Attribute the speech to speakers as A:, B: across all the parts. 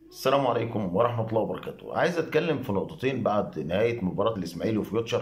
A: السلام عليكم ورحمة الله وبركاته عايز أتكلم في نقطتين بعد نهاية مباراة الإسماعيلي وفيوتشر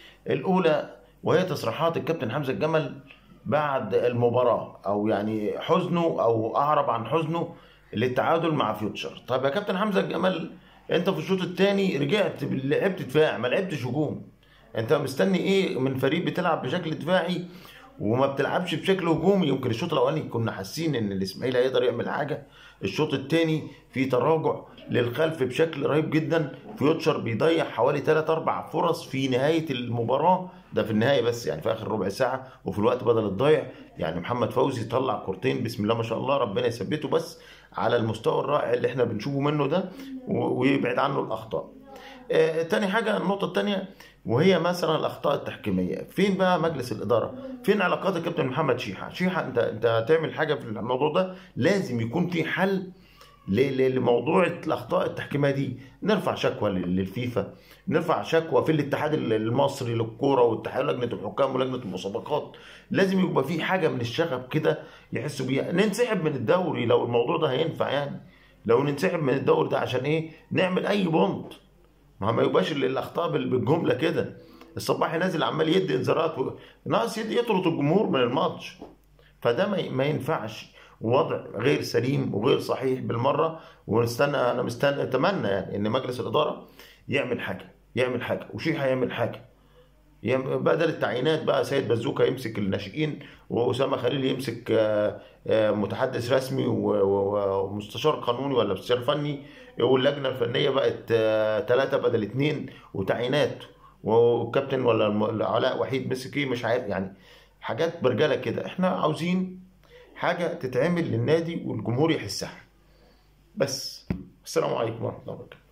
A: الأولى وهي تصريحات الكابتن حمزة الجمل بعد المباراة أو يعني حزنه أو أعرب عن حزنه للتعادل مع فيوتشر طيب يا كابتن حمزة الجمل أنت في الشوط الثاني رجعت لعبت دفاع ما لعبتش هجوم أنت مستني إيه من فريق بتلعب بشكل دفاعي وما بتلعبش بشكل هجومي يمكن الشوط الاولاني كنا حاسين ان الاسماعيلي هيقدر يعمل حاجه الشوط الثاني في تراجع للخلف بشكل رهيب جدا فيوتشر بيضيع حوالي 3 4 فرص في نهايه المباراه ده في النهايه بس يعني في اخر ربع ساعه وفي الوقت بدل الضايع يعني محمد فوزي طلع كورتين بسم الله ما شاء الله ربنا يثبته بس على المستوى الرائع اللي احنا بنشوفه منه ده ويبعد عنه الاخطاء آه، تاني حاجة النقطة التانية وهي مثلا الأخطاء التحكيمية فين بقى مجلس الإدارة فين علاقات الكابتن محمد شيحة شيحة أنت أنت هتعمل حاجة في الموضوع ده لازم يكون في حل ل- ل- لموضوع الأخطاء التحكيمية دي نرفع شكوى لل- للفيفا نرفع شكوى في الاتحاد المصري للكورة واتحاد لجنة الحكام ولجنة المسابقات لازم يبقى في حاجة من الشغب كده يحسوا بيها ننسحب من الدوري لو الموضوع ده هينفع يعني لو ننسحب من الدوري ده عشان ايه نعمل اي بونت ما هو ما يبقاش ال- الاخطاء بال- بالجمله كده الصباحي نازل عمال يدي انذارات و... ناقص يدي يطرد الجمهور من الماتش فده ما, ي- ما ينفعش وضع غير سليم وغير صحيح بالمره ونستنى انا مستنى اتمنى يعني ان مجلس الاداره يعمل حاجه يعمل حاجه وشيحه يعمل حاجه يم- بدل التعيينات بقى سيد بازوكا يمسك الناشئين واسامه خليل يمسك آه، آه، متحدث رسمي و- و- ومستشار قانوني ولا مستشار فني واللجنه الفنيه بقت ثلاثه بدل اثنين وتعيينات وكابتن ولا الم- علاء وحيد مسك ايه مش عارف يعني حاجات برجله كده احنا عاوزين حاجه تتعمل للنادي والجمهور يحسها بس السلام عليكم ورحمه الله وبركاته